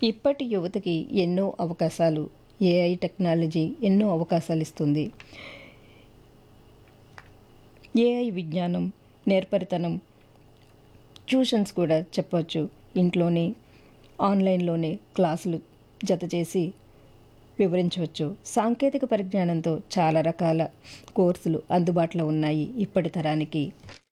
ఇప్పటి యువతకి ఎన్నో అవకాశాలు ఏఐ టెక్నాలజీ ఎన్నో అవకాశాలు ఇస్తుంది ఏఐ విజ్ఞానం నేర్పరితనం ట్యూషన్స్ కూడా చెప్పవచ్చు ఇంట్లోనే ఆన్లైన్లోనే క్లాసులు జత చేసి వివరించవచ్చు సాంకేతిక పరిజ్ఞానంతో చాలా రకాల కోర్సులు అందుబాటులో ఉన్నాయి ఇప్పటి తరానికి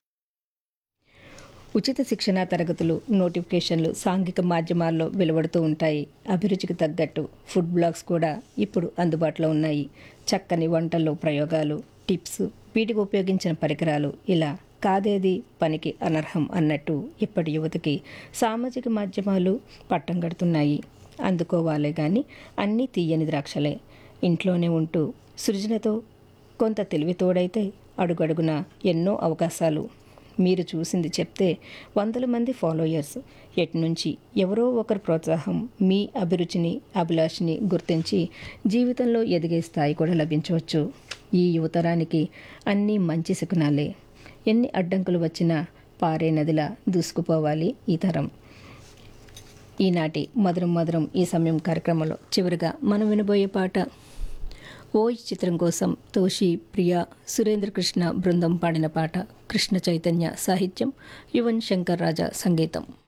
ఉచిత శిక్షణ తరగతులు నోటిఫికేషన్లు సాంఘిక మాధ్యమాల్లో వెలువడుతూ ఉంటాయి అభిరుచికి తగ్గట్టు ఫుడ్ బ్లాగ్స్ కూడా ఇప్పుడు అందుబాటులో ఉన్నాయి చక్కని వంటల్లో ప్రయోగాలు టిప్స్ వీటికి ఉపయోగించిన పరికరాలు ఇలా కాదేది పనికి అనర్హం అన్నట్టు ఇప్పటి యువతకి సామాజిక మాధ్యమాలు పట్టం కడుతున్నాయి అందుకోవాలే కానీ అన్నీ తీయని ద్రాక్షలే ఇంట్లోనే ఉంటూ సృజనతో కొంత తెలివి తోడైతే అడుగడుగున ఎన్నో అవకాశాలు మీరు చూసింది చెప్తే వందల మంది ఫాలోయర్స్ ఎటు నుంచి ఎవరో ఒకరి ప్రోత్సాహం మీ అభిరుచిని అభిలాషిని గుర్తించి జీవితంలో ఎదిగే స్థాయి కూడా లభించవచ్చు ఈ యువతరానికి అన్నీ మంచి శకునాలే ఎన్ని అడ్డంకులు వచ్చినా పారే నదిలా దూసుకుపోవాలి ఈ తరం ఈనాటి మధురం మధురం ఈ సమయం కార్యక్రమంలో చివరిగా మనం వినబోయే పాట ఓయ్ చిత్రం కోసం తోషి ప్రియా సురేంద్ర కృష్ణ బృందం పాడిన పాట కృష్ణ చైతన్య సాహిత్యం యువన్ శంకర్ రాజా సంగీతం